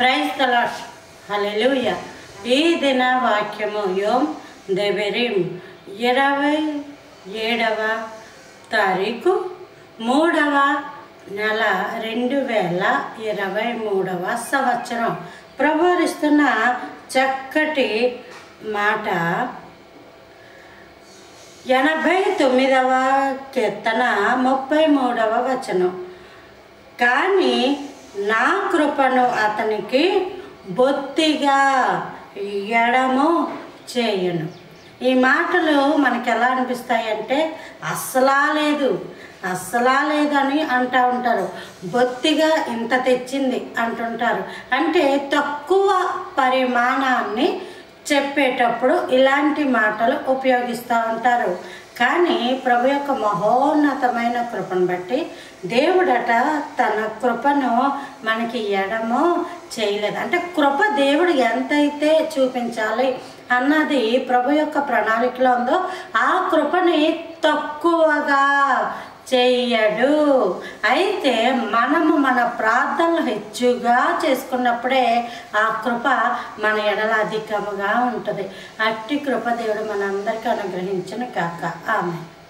praise తలాట్ hallelujah ఈ దిన వాక్యము యోం దెబెరిం ఇరవై ఏడవ తారీఖు మూడవ నెల రెండు వేల ఇరవై మూడవ సంవత్సరం ప్రభువరిస్తున్న చక్కటి మాట ఎనభై తొమ్మిదవ కీర్తన ముప్పై మూడవ వచనం కానీ నా కృపను అతనికి బొత్తిగా ఎడము చేయను ఈ మాటలు మనకి ఎలా అనిపిస్తాయంటే అస్సలా లేదు అస్సలా లేదని అంటూ ఉంటారు బొత్తిగా ఇంత తెచ్చింది అంటుంటారు అంటే తక్కువ పరిమాణాన్ని చెప్పేటప్పుడు ఇలాంటి మాటలు ఉపయోగిస్తూ ఉంటారు కానీ ప్రభు యొక్క మహోన్నతమైన కృపను బట్టి దేవుడట తన కృపను మనకి ఎడమో చేయలేదు అంటే కృప దేవుడు ఎంతైతే చూపించాలి అన్నది ప్రభు యొక్క ప్రణాళికలో ఉందో ఆ కృపని తక్కువగా చెయ్యడు అయితే మనము మన ప్రార్థనలు హెచ్చుగా చేసుకున్నప్పుడే ఆ కృప మన ఎడల అధికముగా ఉంటుంది అట్టి కృప దేవుడు మనందరికీ అనుగ్రహించిన కాక ఆమె